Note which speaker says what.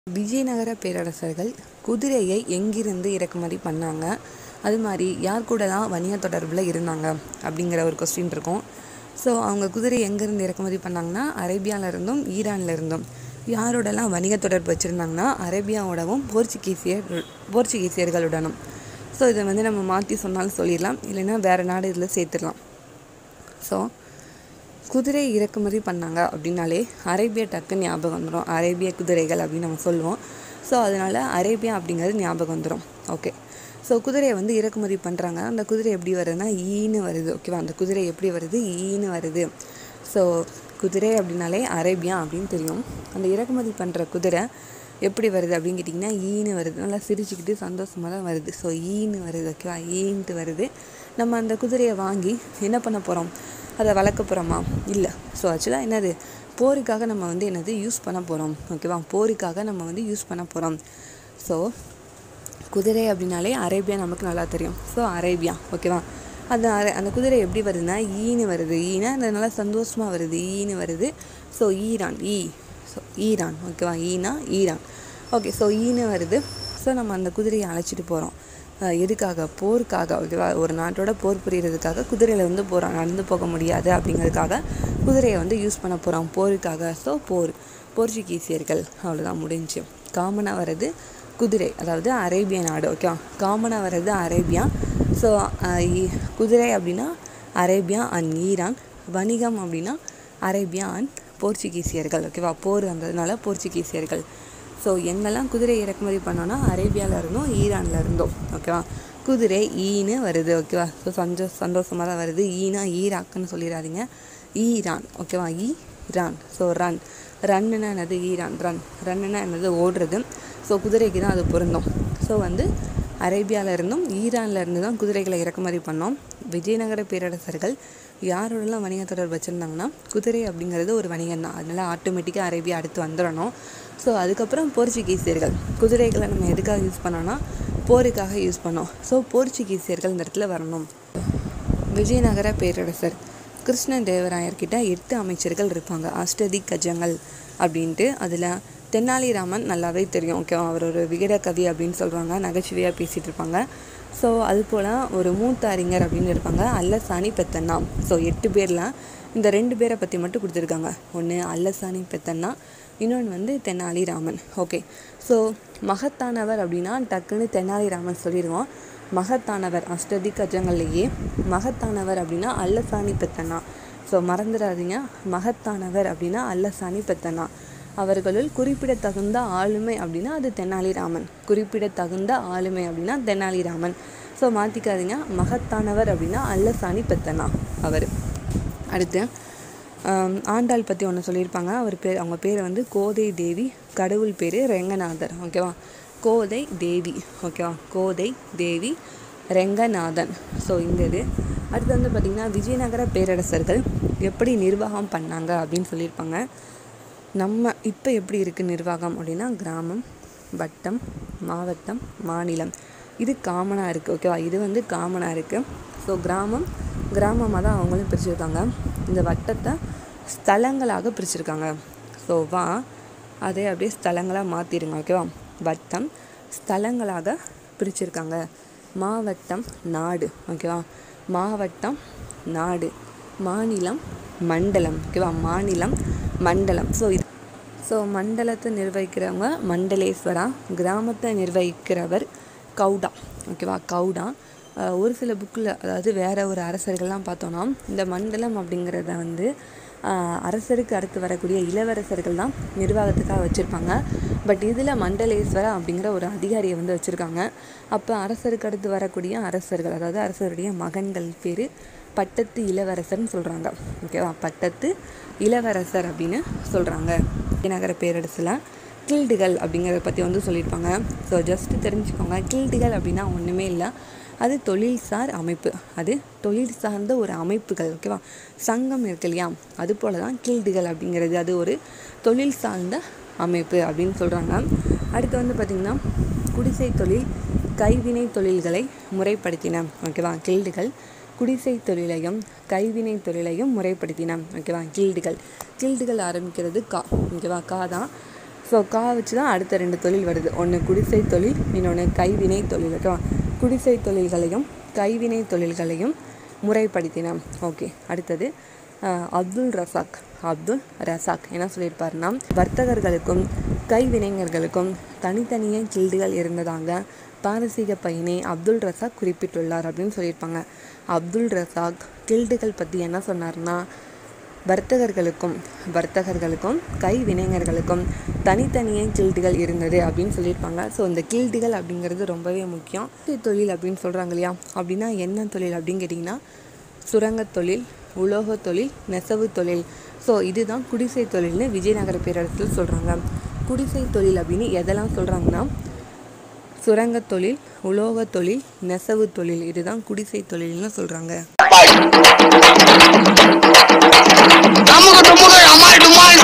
Speaker 1: விஜயநகர பேரரசர்கள் குதிரையை எங்கிருந்து இறக்குமதி பண்ணாங்க அது மாதிரி யார் கூடலாம் வணிக தொடர்பில் இருந்தாங்க அப்படிங்கிற ஒரு கொஸ்டின் இருக்கும் ஸோ அவங்க குதிரை எங்கேருந்து இறக்குமதி பண்ணாங்கன்னா அரேபியால இருந்தும் ஈரான்ல இருந்தும் யாரோடலாம் வணிக தொடர்பு வச்சுருந்தாங்கன்னா அரேபியாவோடவும் போர்ச்சுகீசியர் போர்ச்சுகீசியர்களுடனும் ஸோ இதை வந்து நம்ம மாற்றி சொன்னாலும் சொல்லிடலாம் இல்லைன்னா வேறு நாடு இதில் சேர்த்துடலாம் ஸோ குதிரை இறக்குமதி பண்ணாங்க அப்படின்னாலே அரேபியா டக்குன்னு ஞாபகம் வந்துடும் அரேபிய குதிரைகள் அப்படின்னு நம்ம சொல்லுவோம் ஸோ அதனால அரேபியா அப்படிங்கிறது ஞாபகம் வந்துடும் ஓகே ஸோ குதிரையை வந்து இறக்குமதி பண்ணுறாங்க அந்த குதிரை எப்படி வருதுன்னா ஈன்னு வருது ஓகேவா அந்த குதிரை எப்படி வருது ஈன்னு வருது ஸோ குதிரை அப்படின்னாலே அரேபியா அப்படின்னு தெரியும் அந்த இறக்குமதி பண்ணுற குதிரை எப்படி வருது அப்படின்னு கேட்டிங்கன்னா ஈன்னு வருது நல்லா சிரிச்சுக்கிட்டு சந்தோஷமாக தான் வருது ஸோ ஈன்னு வருது ஓகேவா ஈன்ட்டு வருது நம்ம அந்த குதிரையை வாங்கி என்ன பண்ண போகிறோம் அதை வளர்க்க போகிறோமா இல்லை ஸோ ஆக்சுவலாக என்னது போருக்காக நம்ம வந்து என்னது யூஸ் பண்ண போகிறோம் ஓகேவா போருக்காக நம்ம வந்து யூஸ் பண்ண போகிறோம் ஸோ குதிரை அப்படின்னாலே அரேபியா நமக்கு நல்லா தெரியும் ஸோ அரேபியா ஓகேவா அந்த அரை அந்த குதிரை எப்படி வருதுன்னா ஈன்னு வருது ஈனா அந்த நல்லா சந்தோஷமாக வருது ஈன்னு வருது ஸோ ஈரான் ஈ ஸோ ஈரான் ஓகேவா ஈனா ஈரான் ஓகே ஸோ ஈன்னு வருது ஸோ நம்ம அந்த குதிரையை அழைச்சிட்டு போகிறோம் எதுக்காக போருக்காக ஓகேவா ஒரு நாட்டோட போர் புரியறதுக்காக குதிரையில் வந்து போகிறோம் நடந்து போக முடியாது அப்படிங்கிறதுக்காக குதிரையை வந்து யூஸ் பண்ண போகிறோம் போருக்காக ஸோ போர் போர்ச்சுகீசியர்கள் அவ்வளோதான் முடிஞ்சு காமனாக வர்றது குதிரை அதாவது அரேபிய நாடு ஓகேவா காமனாக வர்றது அரேபியா ஸோ குதிரை அப்படின்னா அரேபியா அண்ட் ஈரான் வணிகம் அப்படின்னா அரேபியா அண்ட் போர்ச்சுகீசியர்கள் ஓகேவா போர் வந்ததுனால போர்ச்சுகீசியர்கள் ஸோ எங்கெல்லாம் குதிரை இறக்குமதி பண்ணோன்னா அரேபியாவில் இருந்தோம் ஈரானில் இருந்தோம் ஓகேவா குதிரை ஈன்னு வருது ஓகேவா ஸோ சந்தோ சந்தோஷமாக தான் வருது ஈனா ஈராக்குன்னு சொல்லிடாதீங்க ஈரான் ஓகேவா ஈரான் ஸோ ரன் ரன்னுனா என்னது ஈரான் ரன் ரன்னுனா என்னது ஓடுறது ஸோ குதிரைக்கு தான் அது பொருந்தும் ஸோ வந்து அரேபியாவில் இருந்தும் ஈரானில் இருந்து தான் குதிரைகளை இறக்குமதி பண்ணோம் விஜயநகர பேரரசர்கள் யாரோடலாம் வணிக தொடர்பு வச்சுருந்தாங்கன்னா குதிரை அப்படிங்கிறது ஒரு வணிகம் தான் அதனால ஆட்டோமேட்டிக்காக அரேபியா அடுத்து வந்துடணும் ஸோ அதுக்கப்புறம் போர்ச்சுகீசியர்கள் குதிரைகளை நம்ம எதுக்காக யூஸ் பண்ணோன்னா போருக்காக யூஸ் பண்ணோம் ஸோ போர்ச்சுகீசியர்கள் இந்த இடத்துல வரணும் விஜயநகர பேரரசர் கிருஷ்ண தேவராயர்கிட்ட எட்டு அமைச்சர்கள் இருப்பாங்க அஷ்டதி கஜங்கள் அப்படின்ட்டு அதில் தென்னாலிராமன் நல்லாவே தெரியும் ஓகேவா அவர் ஒரு விகட கவி அப்படின்னு சொல்கிறாங்க நகைச்சுவையாக பேசிகிட்டு இருப்பாங்க ஸோ அது போல் ஒரு மூத்த அறிஞர் அப்படின்னு இருப்பாங்க அல்லசாணி பெத்தண்ணா ஸோ எட்டு பேரில் இந்த ரெண்டு பேரை பற்றி மட்டும் கொடுத்துருக்காங்க ஒன்று அல்லசாணி பெத்தண்ணா இன்னொன்று வந்து தென்னாலிராமன் ஓகே ஸோ மகத்தானவர் அப்படின்னா டக்குன்னு தென்னாலிராமன் சொல்லிடுவோம் மகத்தானவர் அஷ்டதி கஜங்கள்லேயே மகத்தானவர் அப்படின்னா அல்லசாணி பெத்தண்ணா ஸோ மறந்துடாதீங்க மகத்தானவர் அப்படின்னா அல்லசாணி பெத்தண்ணா அவர்களுள் குறிப்பிடத்தகுந்த ஆளுமை அப்படின்னா அது தெனாலிராமன் குறிப்பிடத்தகுந்த ஆளுமை அப்படின்னா தெனாலிராமன் ஸோ மாற்றிக்காதீங்க மகத்தானவர் அப்படின்னா அல்லசாணி பெத்தனா அவர் அடுத்து ஆண்டாள் பற்றி ஒன்று சொல்லியிருப்பாங்க அவர் பேர் அவங்க பேர் வந்து கோதை தேவி கடவுள் பேர் ரெங்கநாதர் ஓகேவா கோதை தேவி ஓகேவா கோதை தேவி ரெங்கநாதன் ஸோ இந்த இது அடுத்து வந்து பார்த்திங்கன்னா விஜயநகர பேரரசர்கள் எப்படி நிர்வாகம் பண்ணாங்க அப்படின்னு சொல்லியிருப்பாங்க நம்ம இப்போ எப்படி இருக்குது நிர்வாகம் அப்படின்னா கிராமம் வட்டம் மாவட்டம் மாநிலம் இது காமனாக இருக்குது ஓகேவா இது வந்து காமனாக இருக்குது ஸோ கிராமம் கிராமமாக தான் அவங்களும் பிரிச்சுருக்காங்க இந்த வட்டத்தை ஸ்தலங்களாக பிரிச்சுருக்காங்க ஸோ வா அதை அப்படியே ஸ்தலங்களாக மாற்றிடுங்க ஓகேவா வட்டம் ஸ்தலங்களாக பிரிச்சுருக்காங்க மாவட்டம் நாடு ஓகேவா மாவட்டம் நாடு மாநிலம் மண்டலம் ஓகேவா மாநிலம் மண்டலம் ஸோ இது ஸோ மண்டலத்தை நிர்வகிக்கிறவங்க மண்டலேஸ்வரா கிராமத்தை நிர்வகிக்கிறவர் கவுடா ஓகேவா கவுடா ஒரு சில புக்கில் அதாவது வேறு ஒரு அரசர்கள்லாம் பார்த்தோன்னா இந்த மண்டலம் அப்படிங்கிறத வந்து அரசருக்கு அடுத்து வரக்கூடிய இளவரசர்கள் தான் நிர்வாகத்துக்காக வச்சுருப்பாங்க பட் இதில் மண்டலேஸ்வரா அப்படிங்கிற ஒரு அதிகாரியை வந்து வச்சுருக்காங்க அப்போ அரசருக்கு அடுத்து வரக்கூடிய அரசர்கள் அதாவது அரசருடைய மகன்கள் பேர் பட்டத்து இளவரசர்னு சொல்கிறாங்க ஓகேவா பட்டத்து இளவரசர் அப்படின்னு சொல்கிறாங்க விஜயநகர பேரரசில் கில்டுகள் அப்படிங்கிறத பற்றி வந்து சொல்லியிருப்பாங்க ஸோ ஜஸ்ட்டு தெரிஞ்சுக்கோங்க கில்டுகள் அப்படின்னா ஒன்றுமே இல்லை அது தொழில்சார் அமைப்பு அது தொழில் சார்ந்த ஒரு அமைப்புகள் ஓகேவா சங்கம் இருக்கு இல்லையா அது போல தான் கில்டுகள் அப்படிங்கிறது அது ஒரு தொழில் சார்ந்த அமைப்பு அப்படின்னு சொல்கிறாங்க அடுத்து வந்து பார்த்திங்கன்னா குடிசை தொழில் கைவினை தொழில்களை முறைப்படுத்தின ஓகேவா கில்டுகள் குடிசை தொழிலையும் கைவினை தொழிலையும் முறைப்படுத்தின ஓகேவா கில்டுகள் கில்டுகள் ஆரம்பிக்கிறது கா ஓகேவா கா தான் ஸோ கா வச்சு தான் அடுத்த ரெண்டு தொழில் வருது ஒன்று குடிசை தொழில் இன்னொன்று கைவினை தொழில் ஓகேவா குடிசை தொழில்களையும் கைவினை தொழில்களையும் முறைப்படுத்தின ஓகே அடுத்தது அஹ், அப்துல் ரசாக் அப்துல் ரசாக் என்ன சொல்லியிருப்பாருன்னா வர்த்தகர்களுக்கும் கைவினைஞர்களுக்கும் தனித்தனியே கில்டுகள் இருந்ததாக பாரசீக பயணி அப்துல் ரசாக் குறிப்பிட்டுள்ளார் அப்படின்னு சொல்லியிருப்பாங்க அப்துல் ரசாக் கில்டுகள் பற்றி என்ன சொன்னார்னா வர்த்தகர்களுக்கும் வர்த்தகர்களுக்கும் கைவினைஞர்களுக்கும் தனித்தனியே கில்டுகள் இருந்தது அப்படின்னு சொல்லியிருப்பாங்க ஸோ இந்த கில்டுகள் அப்படிங்கிறது ரொம்பவே முக்கியம் குடிசை தொழில் அப்படின்னு சொல்கிறாங்க இல்லையா அப்படின்னா என்ன தொழில் அப்படின்னு கேட்டிங்கன்னா சுரங்கத் தொழில் உலோகத் தொழில் நெசவு தொழில் ஸோ இதுதான் குடிசை தொழில்னு விஜயநகர பேரரசில் சொல்கிறாங்க குடிசை தொழில் அப்படின்னு எதெல்லாம் சொல்கிறாங்கன்னா சுரங்கத் தொழில் உலோகத் தொழில் நெசவு தொழில் இதுதான் குடிசை தொழில்னு சொல்கிறாங்க
Speaker 2: நமக்கு டுமுக அம்மாள் டுமாள்